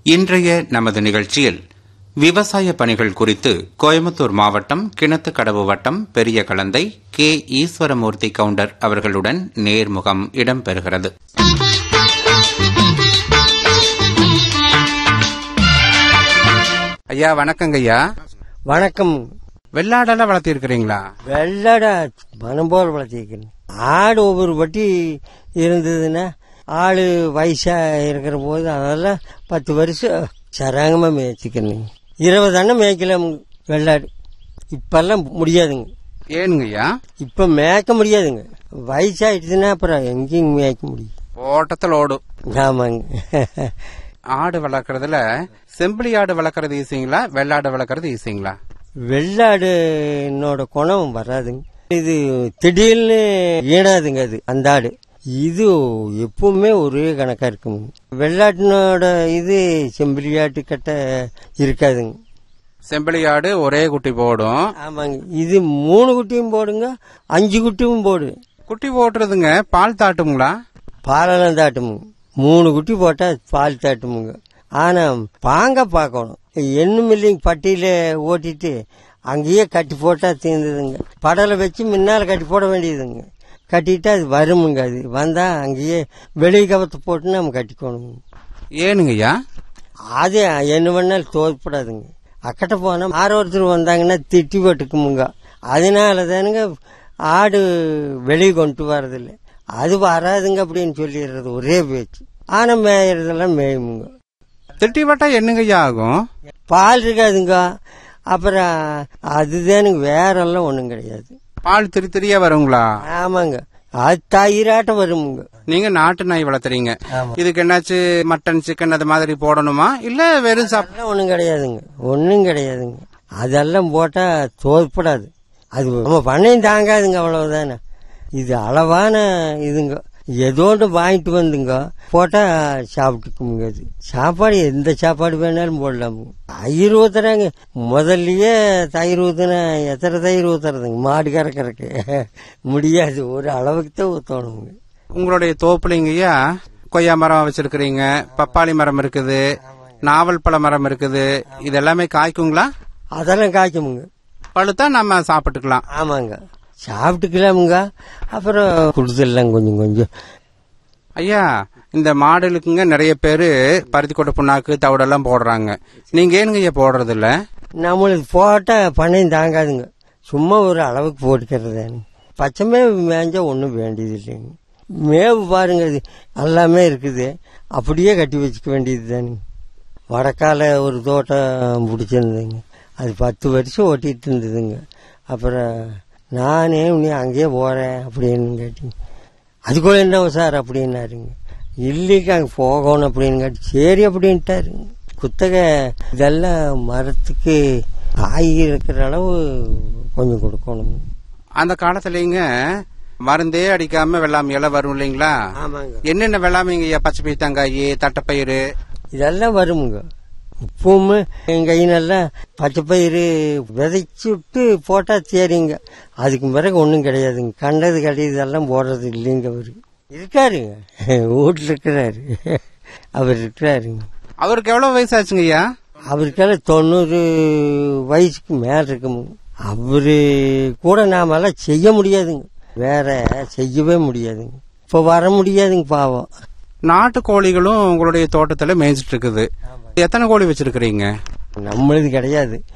இன்றைய நமது நிகழ்ச்சியில் விவசாய பணிகள் குறித்து கோயம்புத்தூர் மாவட்டம் கிணத்துக்கடவு வட்டம் பெரிய கலந்தை கே ஈஸ்வரமூர்த்தி கவுண்டர் அவர்களுடன் நேர்முகம் இடம்பெறுகிறது ஐயா வணக்கங்க ஐயா வணக்கம் வெள்ளாடெல்லாம் வளர்த்திருக்கிறீங்களா வெள்ளட மனம் போல் வளர்த்திருக்கேன் ஆடு ஒவ்வொரு பட்டி இருந்ததுன்னா ஆடு வயசா இருக்கிற போது அதெல்லாம் பத்து வருஷம் சராங்கமா மேய்ச்சிக்கணும் இருபது அண்ணன் மேய்க்கலாம் வெள்ளாடு இப்பெல்லாம் முடியாதுங்க ஏனுங்க ஐயா இப்ப மேய்க்க முடியாதுங்க வயசாயிடுச்சுன்னா அப்புறம் எங்கேயும் மேய்க்க முடியும் ஓட்டத்தில் ஓடும் ஆமாங்க ஆடு வளர்க்கறதுல செம்பிளி ஆடு வளர்க்கறது ஈஸிங்களா வெள்ளாடு வளர்க்கறது ஈஸிங்களா வெள்ளாடுனோட குணம் வராதுங்க இது திடீர்னு ஈனாதுங்க அது அந்த ஆடு இது எப்பவுமே ஒரே கணக்கா இருக்குங்க வெள்ளாட்டினோட இது செம்பிலியாட்டு கட்ட இருக்காதுங்க செம்பிளி ஆடு ஒரே குட்டி போடும் ஆமாங்க இது மூணு குட்டியும் போடுங்க அஞ்சு குட்டியும் போடு குட்டி போட்டுறதுங்க பால் தாட்டுங்களா பாலெல்லாம் தாட்டுமுங்க மூணு குட்டி போட்டா பால் தாட்டுமுங்க ஆனா பாங்க பார்க்கணும் எண்ணும் இல்லைங்க பட்டியில ஓட்டிட்டு அங்கேயே கட்டி போட்டா தீர்ந்ததுங்க படலை வச்சு முன்னால கட்டி போட வேண்டியதுங்க கட்டிட்டு அது வருமுங்க அது வந்தா அங்கேயே வெளி கவத்தை போட்டு நம்ம கட்டிக்கணுங்க ஏனுங்க ஐயா அது என்ன வேணாலும் தோற்படாதுங்க அக்கட்ட போனா ஆறு ஒருத்தர் வந்தாங்கன்னா திட்டி போட்டுக்குமுங்க அதனால தானுங்க ஆடு வெளியே கொண்டு வர்றதில்ல அது வராதுங்க அப்படின்னு சொல்லிடுறது ஒரே பேச்சு ஆனா மேயறதெல்லாம் மேயுமுங்க திட்டி வட்டா என்னங்க ஐயா ஆகும் பால் இருக்காதுங்க அப்புறம் அதுதானுங்க வேறெல்லாம் ஒண்ணும் கிடையாது பால் திரி திரியா வருங்களா ஆமாங்க அது தயிராட்டம் வருமுங்க நீங்க நாட்டு நாய் வளர்த்துறீங்க ஆமா. இதுக்கு என்னாச்சு மட்டன் சிக்கன் அது மாதிரி போடணுமா இல்ல வெறும் சாப் அதெல்லாம் ஒண்ணும் கிடையாதுங்க ஒண்ணும் கிடையாதுங்க அதெல்லாம் போட்டா தோற்படாது அது நம்ம பண்ணையும் தாங்காதுங்க அவ்வளவுதானே இது அளவான இதுங்க ஏதோ ஒன்று வாங்கிட்டு வந்துங்க போட்டா சாப்பிட்டுக்குமுங்க அது சாப்பாடு எந்த சாப்பாடு வேணாலும் போடலாமுங்க தயிர் ஊத்துறாங்க முதல்லயே தயிர் ஊத்துனா எத்தனை தயிர் ஊத்துறதுங்க மாடு கறக்கறக்கு முடியாது ஒரு அளவுக்கு தான் ஊத்தணுங்க உங்களுடைய தோப்புலிங்கய்யா கொய்யா மரம் வச்சிருக்கிறீங்க பப்பாளி மரம் இருக்குது நாவல் பழ மரம் இருக்குது இது எல்லாமே காய்க்குங்களா அதெல்லாம் காய்க்குமுங்க பழுத்தா நம்ம சாப்பிட்டுக்கலாம் ஆமாங்க சாப்பிட்டுக்கலாமுங்க அப்புறம் கொடுத்துடலாம் கொஞ்சம் கொஞ்சம் ஐயா இந்த மாடுகளுக்குங்க நிறைய பேரு பருத்தி கொட்டை புண்ணாக்கு தவிடெல்லாம் போடுறாங்க நீங்க ஏனுங்க ஐயா போடுறது இல்ல நம்மளுக்கு போட்டால் பணம் தாங்காதுங்க சும்மா ஒரு அளவுக்கு போட்டுக்கிறது பச்சை மேவு மேய்ஞ்சா ஒன்றும் வேண்டியது இல்லைங்க மேவு பாருங்க அது எல்லாமே இருக்குது அப்படியே கட்டி வச்சுக்க வேண்டியது தானுங்க வடக்கால ஒரு தோட்டம் பிடிச்சிருந்ததுங்க அது பத்து வருஷம் ஓட்டிட்டு இருந்ததுங்க அப்புறம் நானே நீ அங்கேயே போகிறேன் அப்படின்னு கேட்டிங்க அதுக்குள்ள என்ன சார் அப்படின்னாருங்க இல்லைக்கு அங்கே போகணும் அப்படின்னு கேட்டு சரி அப்படின்ட்டாருங்க குத்தகை இதெல்லாம் மரத்துக்கு காய் இருக்கிற அளவு கொஞ்சம் கொடுக்கணும் அந்த காலத்துலங்க மருந்தே அடிக்காம வெள்ளாமை இலை வரும் இல்லைங்களா ஆமாங்க என்னென்ன வெள்ளாமைங்க ஐயா பச்சை பீத்தங்காய் தட்டைப்பயிறு இதெல்லாம் வருமுங்க இப்பவுமே என் கையினெல்லாம் பச்சை பயிறு விதைச்சு விட்டு போட்டா சரிங்க அதுக்கு பிறகு ஒன்றும் கிடையாதுங்க கண்டது கிடையதெல்லாம் போடுறது இல்லைங்க அவரு இருக்காருங்க வீட்டில் இருக்கிறாரு அவர் இருக்கிறாருங்க அவருக்கு எவ்வளவு வயசாச்சுங்க ஐயா அவருக்கெல்லாம் தொண்ணூறு வயசுக்கு மேல இருக்குமுங்க அவரு கூட நாமெல்லாம் செய்ய முடியாதுங்க வேற செய்யவே முடியாதுங்க இப்போ வர முடியாதுங்க பாவம் நாட்டு கோழிகளும் உங்களுடைய தோட்டத்துல மேய்ஞ்சிட்டு இருக்குது எத்தனை கோழி வச்சிருக்கிறீங்க நம்மளுது கிடையாது